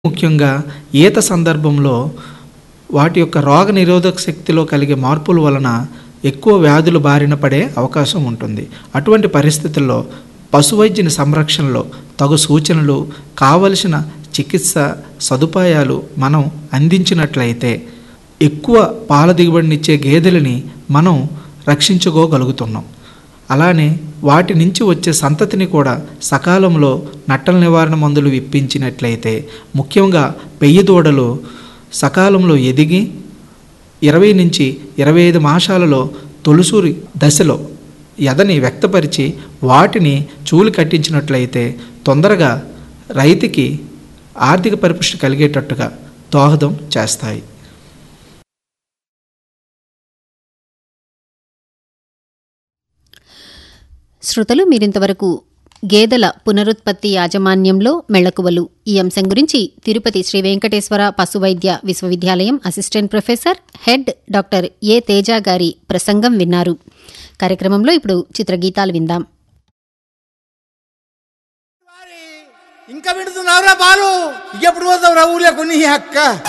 ముఖ్యంగా ఈత సందర్భంలో వాటి యొక్క రోగ నిరోధక శక్తిలో కలిగే మార్పుల వలన ఎక్కువ వ్యాధులు బారిన పడే అవకాశం ఉంటుంది అటువంటి పరిస్థితుల్లో పశువైద్యుని సంరక్షణలో తగు సూచనలు కావలసిన చికిత్స సదుపాయాలు మనం అందించినట్లయితే ఎక్కువ పాల దిగుబడినిచ్చే గేదెలని మనం రక్షించుకోగలుగుతున్నాం అలానే వాటి నుంచి వచ్చే సంతతిని కూడా సకాలంలో నట్టల నివారణ మందులు ఇప్పించినట్లయితే ముఖ్యంగా పెయ్యి దూడలు సకాలంలో ఎదిగి ఇరవై నుంచి ఇరవై ఐదు మాసాలలో తొలుసూరి దశలో ఎదని వ్యక్తపరిచి వాటిని చూలు కట్టించినట్లయితే తొందరగా రైతుకి ఆర్థిక పరిపుష్టి కలిగేటట్టుగా దోహదం చేస్తాయి శ్రోతలు మీరింతవరకు గేదెల పునరుత్పత్తి యాజమాన్యంలో మెళకువలు ఈ అంశం గురించి తిరుపతి శ్రీ వెంకటేశ్వర పశువైద్య విశ్వవిద్యాలయం assistant professor head doctor A Teja గారి ప్రసంగం విన్నారు కార్యక్రమంలో ఇప్పుడు చిత్రగీతాలు విందాం ఇంకా వింటున్నావురా బాలు ఎప్పుడు పోతావురా ఊర్లో కొన్ని అక్క